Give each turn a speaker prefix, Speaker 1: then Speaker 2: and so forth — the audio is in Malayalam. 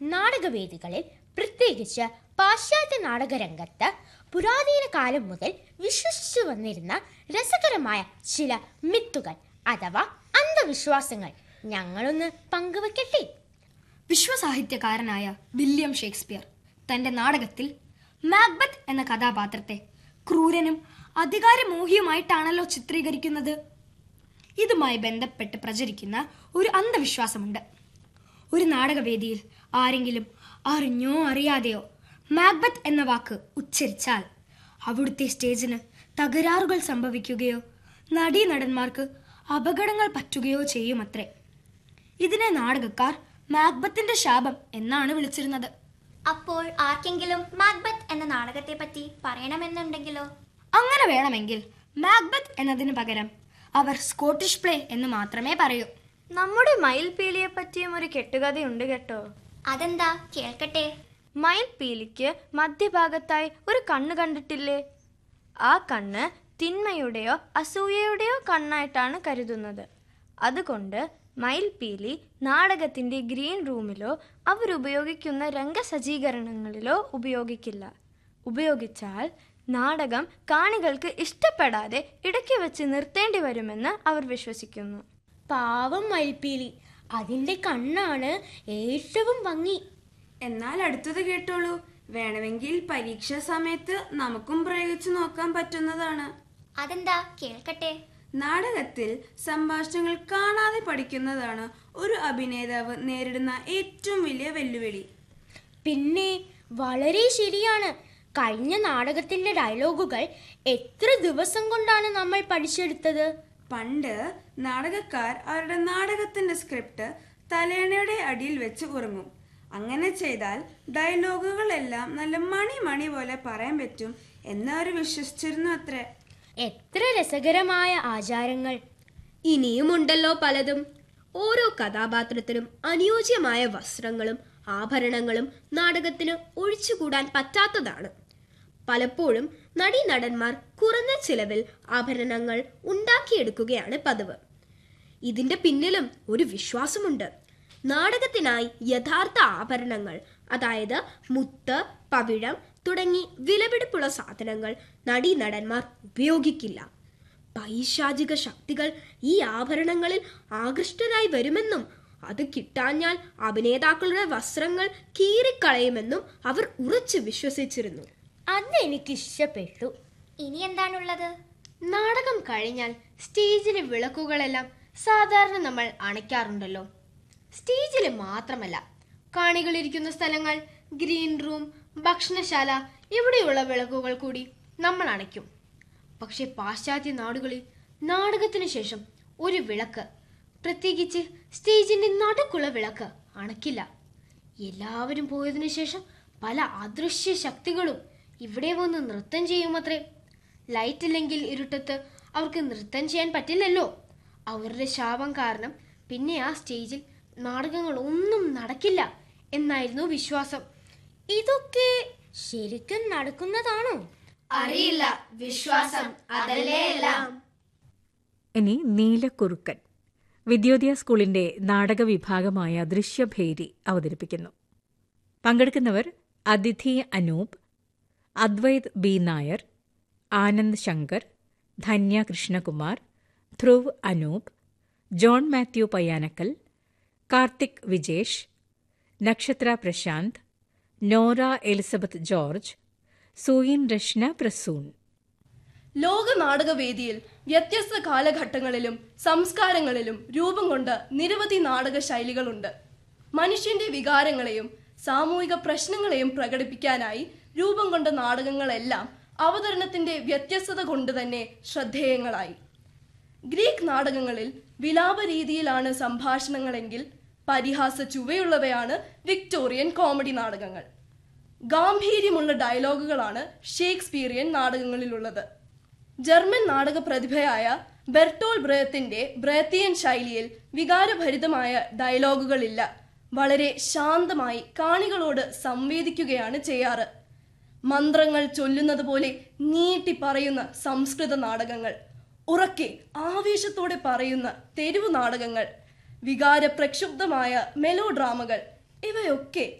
Speaker 1: നാടകവേദികളിൽ പ്രത്യേകിച്ച് പാശ്ചാത്യ നാടകരംഗത്ത് പുരാതന കാലം മുതൽ വിശ്വസിച്ചു വന്നിരുന്ന രസകരമായ ചില മിത്തുകൾ അഥവാ അന്ധവിശ്വാസങ്ങൾ ഞങ്ങളൊന്ന് പങ്കുവെക്കട്ടെ
Speaker 2: വിശ്വസാഹിത്യകാരനായ വില്യം ഷേക്സ്പിയർ തന്റെ നാടകത്തിൽ മാക്ബത്ത് എന്ന കഥാപാത്രത്തെ ക്രൂരനും അധികാരമോഹിയുമായിട്ടാണല്ലോ ചിത്രീകരിക്കുന്നത് ഇതുമായി ബന്ധപ്പെട്ട് പ്രചരിക്കുന്ന ഒരു അന്ധവിശ്വാസമുണ്ട് ഒരു നാടകവേദിയിൽ ആരെങ്കിലും അറിഞ്ഞോ അറിയാതെയോ മാക്ബത്ത് എന്ന വാക്ക് ഉച്ചരിച്ചാൽ അവിടുത്തെ സ്റ്റേജിന് തകരാറുകൾ സംഭവിക്കുകയോ നടീനടന്മാർക്ക് അപകടങ്ങൾ പറ്റുകയോ ചെയ്യുമത്രേ ഇതിനെ നാടകക്കാർ മാക്ബത്തിന്റെ ശാപം എന്നാണ് വിളിച്ചിരുന്നത്
Speaker 3: അപ്പോൾ ആർക്കെങ്കിലും മാക്ബത്ത് എന്ന നാടകത്തെ പറ്റി പറയണമെന്നുണ്ടെങ്കിലോ
Speaker 2: അങ്ങനെ വേണമെങ്കിൽ മാക്ബത്ത് എന്നതിന് പകരം അവർ സ്കോട്ടിഷ് പ്ലേ എന്ന് മാത്രമേ പറയൂ
Speaker 4: നമ്മുടെ മയിൽപീലിയെ പറ്റിയും ഒരു കെട്ടുകഥയുണ്ട് കേട്ടോ
Speaker 3: അതെന്താ കേൾക്കട്ടെ
Speaker 4: മയിൽപീലിക്ക് മധ്യഭാഗത്തായി ഒരു കണ്ണ് കണ്ടിട്ടില്ലേ ആ കണ്ണ് തിന്മയുടെയോ അസൂയയുടെയോ കണ്ണായിട്ടാണ് കരുതുന്നത് അതുകൊണ്ട് മയിൽപീലി നാടകത്തിന്റെ ഗ്രീൻ റൂമിലോ അവരുപയോഗിക്കുന്ന രംഗസജ്ജീകരണങ്ങളിലോ ഉപയോഗിക്കില്ല ഉപയോഗിച്ചാൽ നാടകം കാണികൾക്ക് ഇഷ്ടപ്പെടാതെ ഇടയ്ക്ക് വെച്ച് നിർത്തേണ്ടി വരുമെന്ന് അവർ വിശ്വസിക്കുന്നു
Speaker 1: പാവം മയിൽപ്പീലി അതിന്റെ കണ്ണാണ് ഏറ്റവും ഭംഗി
Speaker 5: എന്നാൽ അടുത്തത് കേട്ടോളൂ വേണമെങ്കിൽ പരീക്ഷാ സമയത്ത് നമുക്കും പ്രയോഗിച്ചു നോക്കാൻ പറ്റുന്നതാണ്
Speaker 3: അതെന്താ കേൾക്കട്ടെ
Speaker 5: നാടകത്തിൽ സംഭാഷണങ്ങൾ കാണാതെ പഠിക്കുന്നതാണ് ഒരു അഭിനേതാവ് നേരിടുന്ന ഏറ്റവും വലിയ വെല്ലുവിളി
Speaker 1: പിന്നെ വളരെ ശരിയാണ് കഴിഞ്ഞ നാടകത്തിന്റെ ഡയലോഗുകൾ എത്ര ദിവസം കൊണ്ടാണ് നമ്മൾ പഠിച്ചെടുത്തത്
Speaker 5: പണ്ട് നാടകക്കാർ അവരുടെ നാടകത്തിന്റെ സ്ക്രിപ്റ്റ് തലേണയുടെ അടിയിൽ വെച്ച് ഉറങ്ങും അങ്ങനെ ചെയ്താൽ ഡയലോഗുകളെല്ലാം നല്ല മണി മണി പോലെ പറയാൻ പറ്റും എന്ന് അവർ വിശ്വസിച്ചിരുന്നു അത്രേ
Speaker 1: എത്ര രസകരമായ ആചാരങ്ങൾ
Speaker 6: ഇനിയുമുണ്ടല്ലോ പലതും ഓരോ കഥാപാത്രത്തിനും അനുയോജ്യമായ വസ്ത്രങ്ങളും ആഭരണങ്ങളും നാടകത്തിന് ഒഴിച്ചുകൂടാൻ പറ്റാത്തതാണ് പലപ്പോഴും നടീനടന്മാർ കുറഞ്ഞ ചിലവിൽ ആഭരണങ്ങൾ ഉണ്ടാക്കിയെടുക്കുകയാണ് പതിവ് ഇതിന്റെ പിന്നിലും ഒരു വിശ്വാസമുണ്ട് നാടകത്തിനായി യഥാർത്ഥ ആഭരണങ്ങൾ അതായത് മുത്ത് പവിഴം തുടങ്ങി വിലപിടിപ്പുള്ള സാധനങ്ങൾ നടീനടന്മാർ ഉപയോഗിക്കില്ല പൈശാചിക ശക്തികൾ ഈ ആഭരണങ്ങളിൽ ആകൃഷ്ടരായി വരുമെന്നും അത് കിട്ടാഞ്ഞാൽ അഭിനേതാക്കളുടെ വസ്ത്രങ്ങൾ കീറിക്കളയുമെന്നും അവർ ഉറച്ചു വിശ്വസിച്ചിരുന്നു
Speaker 1: അത് എനിക്ക് ഇഷ്ടപ്പെട്ടു
Speaker 3: ഇനി എന്താണുള്ളത്
Speaker 6: നാടകം കഴിഞ്ഞാൽ സ്റ്റേജിലെ വിളക്കുകളെല്ലാം സാധാരണ നമ്മൾ അണയ്ക്കാറുണ്ടല്ലോ സ്റ്റേജിൽ മാത്രമല്ല കാണികളിരിക്കുന്ന സ്ഥലങ്ങൾ ഗ്രീൻ റൂം ഭക്ഷണശാല ഇവിടെയുള്ള വിളക്കുകൾ കൂടി നമ്മൾ അണയ്ക്കും പക്ഷെ പാശ്ചാത്യ നാടുകളിൽ നാടകത്തിന് ശേഷം ഒരു വിളക്ക് പ്രത്യേകിച്ച് സ്റ്റേജിന്റെ നടുക്കുള്ള വിളക്ക് അണയ്ക്കില്ല എല്ലാവരും പോയതിനു ശേഷം പല അദൃശ്യ ശക്തികളും ഇവിടെ വന്ന് നൃത്തം ചെയ്യുമത്രേ ലൈറ്റ് ഇല്ലെങ്കിൽ ഇരുട്ടത്ത് അവർക്ക് നൃത്തം ചെയ്യാൻ പറ്റില്ലല്ലോ അവരുടെ ശാപം കാരണം പിന്നെ ആ സ്റ്റേജിൽ നാടകങ്ങൾ ഒന്നും നടക്കില്ല എന്നായിരുന്നു വിശ്വാസം
Speaker 1: ഇതൊക്കെ ശരിക്കും നടക്കുന്നതാണോ
Speaker 6: അറിയില്ല വിശ്വാസം അതല്ലേ എല്ലാം
Speaker 7: ഇനി നീലക്കുറുക്കൻ വിദ്യോദയ സ്കൂളിന്റെ നാടക വിഭാഗമായ ദൃശ്യഭേരി അവതരിപ്പിക്കുന്നു പങ്കെടുക്കുന്നവർ അതിഥി Anoop Advaith B Nair Anand Shankar Dhanya Krishnakumar Dhruv Anoop John Mathew Payyanakkal Karthik Vijesh Nakshatra Prashanth Nora Elizabeth George സൂയിൻ രശ്ന പ്രസൂൺ
Speaker 8: ലോക നാടകവേദിയിൽ വ്യത്യസ്ത കാലഘട്ടങ്ങളിലും സംസ്കാരങ്ങളിലും രൂപം കൊണ്ട നിരവധി നാടക ശൈലികളുണ്ട് മനുഷ്യന്റെ വികാരങ്ങളെയും സാമൂഹിക പ്രശ്നങ്ങളെയും പ്രകടിപ്പിക്കാനായി രൂപം കൊണ്ട നാടകങ്ങളെല്ലാം അവതരണത്തിന്റെ വ്യത്യസ്തത കൊണ്ട് തന്നെ ശ്രദ്ധേയങ്ങളായി ഗ്രീക്ക് നാടകങ്ങളിൽ വിലാപ രീതിയിലാണ് സംഭാഷണങ്ങളെങ്കിൽ പരിഹാസ ചുവയുള്ളവയാണ് വിക്ടോറിയൻ കോമഡി നാടകങ്ങൾ ഗാംഭീര്യമുള്ള ഡയലോഗുകളാണ് ഷേക്സ്പീരിയൻ നാടകങ്ങളിലുള്ളത് ജർമ്മൻ നാടക പ്രതിഭയായ ബെർട്ടോൾ ബ്രയത്തിന്റെ ബ്രയത്തിയൻ ശൈലിയിൽ വികാരഭരിതമായ ഡയലോഗുകളില്ല വളരെ ശാന്തമായി കാണികളോട് സംവേദിക്കുകയാണ് ചെയ്യാറ് മന്ത്രങ്ങൾ ചൊല്ലുന്നത് പോലെ നീട്ടി പറയുന്ന സംസ്കൃത നാടകങ്ങൾ ഉറക്കെ ആവേശത്തോടെ പറയുന്ന തെരുവ് നാടകങ്ങൾ വികാര പ്രക്ഷുബ്ധമായ മെലോ ഡ്രാമകൾ ഇവയൊക്കെ